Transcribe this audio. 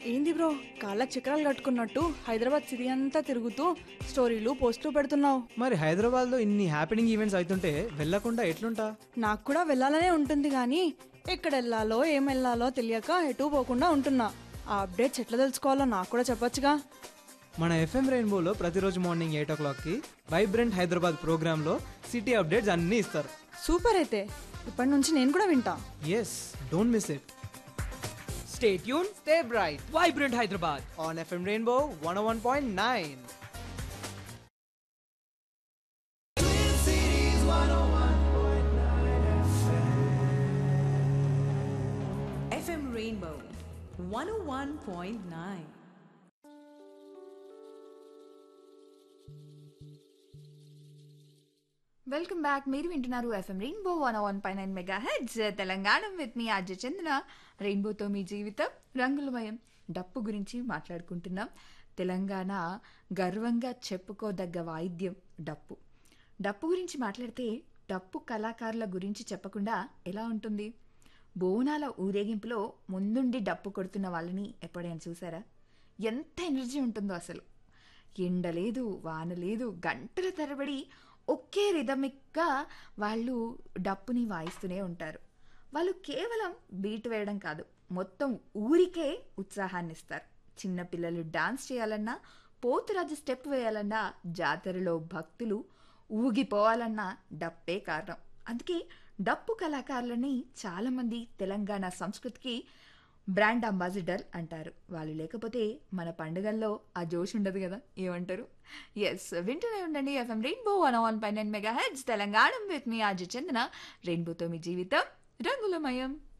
ఏంది బ్రో కాళ్ళకి చక్రాలు కట్టుకున్నట్టు హైదరాబాద్ సిటీ అంతా తిరుగుతూ స్టోరీలు పోస్టులు పెడుతున్నావు మరి హైదరాబాద్లో ఇన్ని హ్యాపెనింగ్ ఈవెంట్స్ అవుతుంటే వెళ్ళకుండా ఎట్లుంటా నాకు కూడా వెళ్ళాలనే ఉంటుంది కానీ ఎక్కడ వెళ్ళాలో ఏం వెళ్ళాలో తెలియక ఎటు పోకుండా ఉంటున్నా ఆ అప్డేట్స్ ఎట్లా తెలుసుకోవాలో నాకు కూడా చెప్పొచ్చుగా మన ఎఫ్ఎం రెయిన్బోలో ప్రతిరోజు మార్నింగ్ ఎయిట్ ఓ క్లాక్కి వైబ్రెంట్ హైదరాబాద్ ప్రోగ్రాంలో సిటీ అప్డేట్స్ అన్నీ ఇస్తారు సూపర్ అయితే ఇప్పటి నుంచి నేను కూడా వింటా yes don't miss it stay tuned stay bright Vibrant Hyderabad. On FM Rainbow one one point nine FM Rainbow 101.9. Welcome back మీరు వింటున్నారు ఎఫ్ఎం రెయిన్బో వన్ వన్ పై nine mega heads Telangana with మీ అజయ్ చంద్ర రెయిన్బోతో మీ జీవితం రంగులమయం డప్పు గురించి మాట్లాడుకుంటున్నాం తెలంగాణ గర్వంగా చెప్పుకోదగ్గ వాయిద్యం డప్పు డప్పు గురించి మాట్లాడితే డప్పు కళాకారుల గురించి చెప్పకుండా ఎలా ఉంటుంది బోనాల ఊరేగింపులో ముందుండి డప్పు కొడుతున్న వాళ్ళని ఎప్పుడైనా చూసారా ఎంత ఎనర్జీ ఉంటుందో అసలు ఎండ లేదు వాన లేదు గంటల తరబడి ఒకే రిథమిక్గా వాళ్ళు డప్పుని వాయిస్తూనే ఉంటారు వాళ్ళు కేవలం బీట్ వేయడం కాదు మొత్తం ఊరికే ఉత్సాహాన్ని ఇస్తారు చిన్నపిల్లలు డాన్స్ చేయాలన్నా పోతురాజు స్టెప్ వేయాలన్నా జాతరలో భక్తులు ఊగిపోవాలన్నా డప్పే కారణం అందుకే డప్పు కళాకారులని చాలామంది తెలంగాణ సంస్కృతికి బ్రాండ్ అంబాసిడర్ అంటారు వాళ్ళు లేకపోతే మన పండుగల్లో ఆ జోష్ ఉండదు కదా ఏమంటారు ఎస్ వింటూనే ఉండండి ఎఫ్ఎం రెయిన్బో వన్ వన్ పై nine mega heads Telangana with మీ ఆజ చందన రెయిన్బోతో మీ జీవితం రంగులమయం